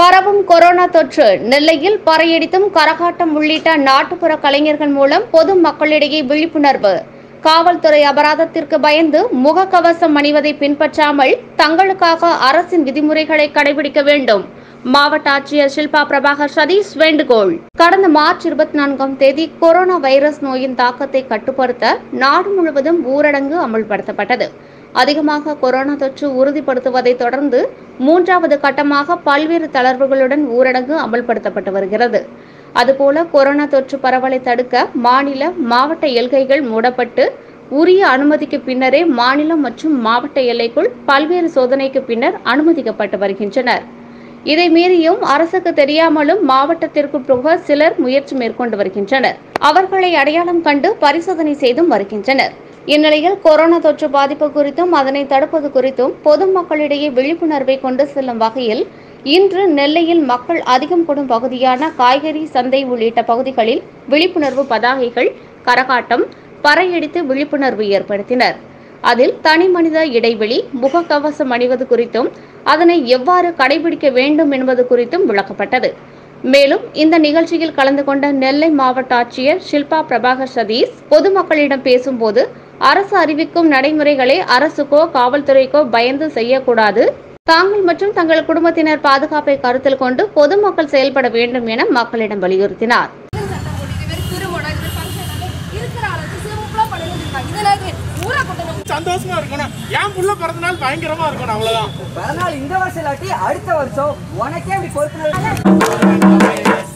பரவும் கொரோனா தொற்று நெல்லையில் பறையடித்தும் கரகாட்டம் உள்ளிட்ட நாட்டுப்புற கலைஞர்கள் மூலம் பொது மக்களிடையே விழிப்புணர்வு காவல்துறை அபராதத்திற்கு பயந்து முகக்கவசம் அணிவதை பின்பற்றாமல் தங்களுக்காக அரசின் விதிமுறைகளை கடைபிடிக்க வேண்டும் மாவட்ட ஆட்சியர் ஷில்பா பிரபாகர் சதீஷ் வேண்டுகோள் கடந்த மார்ச் இருபத்தி நான்காம் தேதி கொரோனா வைரஸ் நோயின் தாக்கத்தை கட்டுப்படுத்த நாடு முழுவதும் ஊரடங்கு அமல்படுத்தப்பட்டது அதிகமாக கொரோனா தொற்று உறுதிப்படுத்துவதை தொடர்ந்து மூன்றாவது கட்டமாக பல்வேறு தளர்வுகளுடன் ஊரடங்கு அமல்படுத்தப்பட்டு வருகிறது அதுபோல கொரோனா தொற்று பரவலை தடுக்க மாநில மாவட்ட எல்கைகள் மூடப்பட்டு உரிய அனுமதிக்கு பின்னரே மாநிலம் மற்றும் மாவட்ட எல்லைக்குள் பல்வேறு சோதனைக்கு பின்னர் அனுமதிக்கப்பட்டு வருகின்றனர் இதை மீறியும் அரசுக்கு தெரியாமலும் மாவட்டத்திற்குள் புக சிலர் முயற்சி மேற்கொண்டு வருகின்றனர் அவர்களை அடையாளம் கண்டு பரிசோதனை செய்தும் வருகின்றனர் இந்நிலையில் கொரோனா தொற்று பாதிப்பு குறித்தும் அதனை தடுப்பது குறித்தும் பொதுமக்களிடையே விழிப்புணர்வை கொண்டு செல்லும் வகையில் இன்று நெல்லையில் மக்கள் அதிகம் கூடும் பகுதியான காய்கறி சந்தை உள்ளிட்ட பகுதிகளில் விழிப்புணர்வு பதாகைகள் கரகாட்டம் பறையடித்து விழிப்புணர்வு ஏற்படுத்தினர் அதில் தனி மனித இடைவெளி முகக்கவசம் அணிவது குறித்தும் அதனை எவ்வாறு கடைபிடிக்க வேண்டும் என்பது குறித்தும் விளக்கப்பட்டது மேலும் இந்த நிகழ்ச்சியில் கலந்து கொண்ட நெல்லை மாவட்ட ஆட்சியர் ஷில்பா பிரபாகர் சதீஷ் பொதுமக்களிடம் பேசும்போது அரசு அறிவிக்கும் நடைமுறைகளை அரசுக்கோ காவல்துறைக்கோ பயந்து செய்யக்கூடாது தாங்கள் மற்றும் தங்கள் குடும்பத்தினர் பாதுகாப்பை கருத்தில் கொண்டு பொதுமக்கள் செயல்பட வேண்டும் என மக்களிடம் வலியுறுத்தினார் சட்டம் போட்டு இது மாதிரி திருமணம் இது ஃபங்க்ஷன் இருக்கிற அளவுக்கு சிம்பிளா பண்ணிட்டு இருக்காங்க இதெல்லாம் ஊரா கொட்டணும் சந்தோஷமா இருக்கணும் என் புள்ள பிறந்த நாள் பயங்கரமா இருக்கணும் அவ்வளவுதான் பிறநாள் இந்த வருஷம் இல்லாட்டி அடுத்த வருஷம் உனக்கே அப்படி பொறுப்பு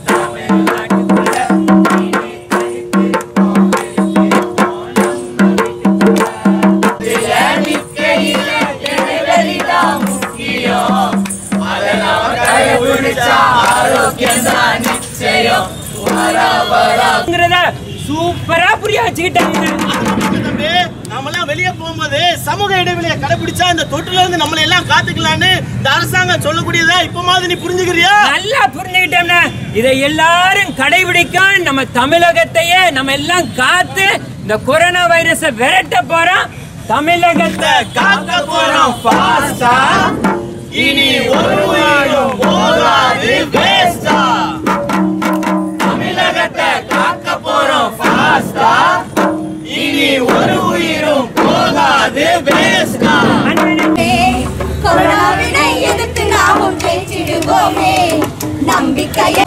சூப்பரா புரிய வச்சுக்கிட்டாங்க தம்பி நாமெல்லாம் வெளியே போகும்போது சமூக இடைவெளியை கடைபிடிச்சா இந்த தொற்றுல இருந்து நம்மளை எல்லாம் காத்துக்கலான்னு இந்த அரசாங்கம் சொல்லக்கூடியதா இப்ப மாதிரி நீ புரிஞ்சுக்கிறியா நல்லா புரிஞ்சுக்கிட்டோம்னா இதை எல்லாரும் கடைபிடிக்க நம்ம தமிழகத்தையே நம்ம எல்லாம் காத்து இந்த கொரோனா வைரஸை விரட்ட போறோம் தமிழகத்தை காக்க போறோம் ஃபாஸ்டா இனி ஒரு உயிரும் போகாது வேஸ்டா தமிழகத்தை காக்க போறோம் ஃபாஸ்டா இனி ஒரு உயிரும் போகாது வேஸ்டா கொரோனாவினை எதிர்த்து நாமும் ஜெயிச்சிடுவோமே நம்பிக்கையை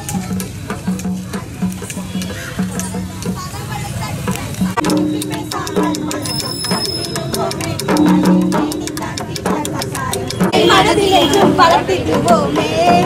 மனதில் என்றும் வளர்த்திடுவோமே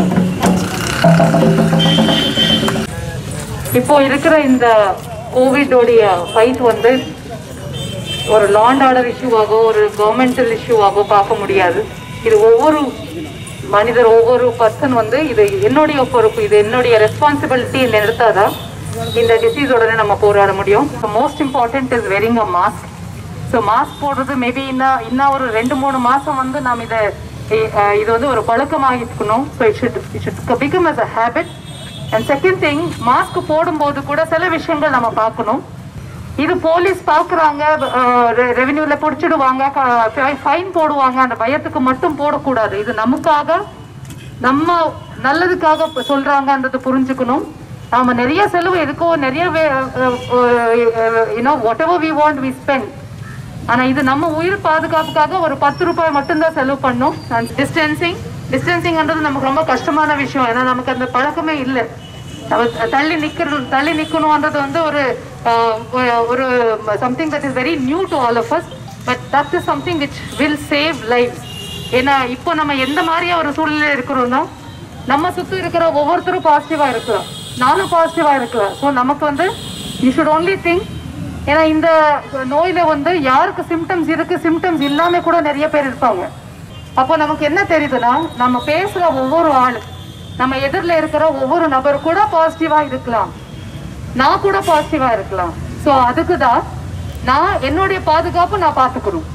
இப்போ இருக்கிற இந்த கோவிடோடைய ஃபைட் வந்து ஒரு லாண்ட் ஆர்டர் இஷ்யூவாகவோ ஒரு கவர்மெண்டல் இஷ்யூவாகவோ பார்க்க முடியாது இது ஒவ்வொரு மனிதர் ஒவ்வொரு பர்சன் வந்து இது என்னுடைய பொறுப்பு இது என்னுடைய ரெஸ்பான்சிபிலிட்டி எடுத்தாதான் இந்த டிசீஸோடனே நம்ம போராட முடியும் most important is wearing a mask so mask போடுறது மேபி இன்னும் இன்னும் ஒரு ரெண்டு மூணு மாதம் வந்து நாம் இதை இ- அஹ் இது வந்து ஒரு பழக்கமாகிக்கணும் so it should it should become as a habit and second thing mask போடும்போது கூட சில விஷயங்கள் நம்ம பார்க்கணும் இது போலீஸ் பார்க்குறாங்க ரெவென்யூவில் பிடிச்சிடுவாங்க ஃபைன் போடுவாங்க அந்த பயத்துக்கு மட்டும் போடக்கூடாது இது நமக்காக நம்ம நல்லதுக்காக ப- சொல்றாங்கன்றது புரிஞ்சுக்கணும் நாம நிறைய செலவு எதுக்கோ நிறைய you know whatever we want we spend ஆனா இது நம்ம உயிர் பாதுகாப்புக்காக ஒரு பத்து ரூபாய் மட்டும்தான் செலவு பண்ணோம் அண்ட் டிஸ்டன்சிங் டிஸ்டன்சிங்ன்றது நமக்கு ரொம்ப கஷ்டமான விஷயம் ஏன்னா நமக்கு அந்த பழக்கமே இல்லை நம்ம தள்ளி நிக்கணும் தள்ளி நிக்கணும்ன்றது வந்து ஒரு ஆஹ், ஒரு- ஒரு something that is very new to all of us but that is something which will save life ஏன்னா இப்போ நம்ம எந்த மாதிரியா ஒரு சூழ்நிலை இருக்கிறோம்னா நம்ம சுத்தி இருக்கிற ஒவ்வொருத்தரும் பாசிட்டிவா இருக்கிறோம் நானும் பாசிட்டிவா இருக்கிறேன் ஸோ நமக்கு வந்து யூ ஷுட் only திங்க் ஏன்னா இந்த நோயில வந்து யாருக்கு சிம்டம்ஸ் இருக்கு சிம்டம்ஸ் இல்லாம கூட நிறைய பேர் இருப்பாங்க அப்போ நமக்கு என்ன தெரியுதுன்னா நம்ம பேசுற ஒவ்வொரு ஆளு நம்ம எதிரில் இருக்கிற ஒவ்வொரு நபர் கூட பாசிட்டிவா இருக்கலாம் நான் கூட பாசிட்டிவா இருக்கலாம் ஸோ அதுக்கு தான் நான் என்னுடைய பாதுகாப்பு நான் பார்த்துக்கணும்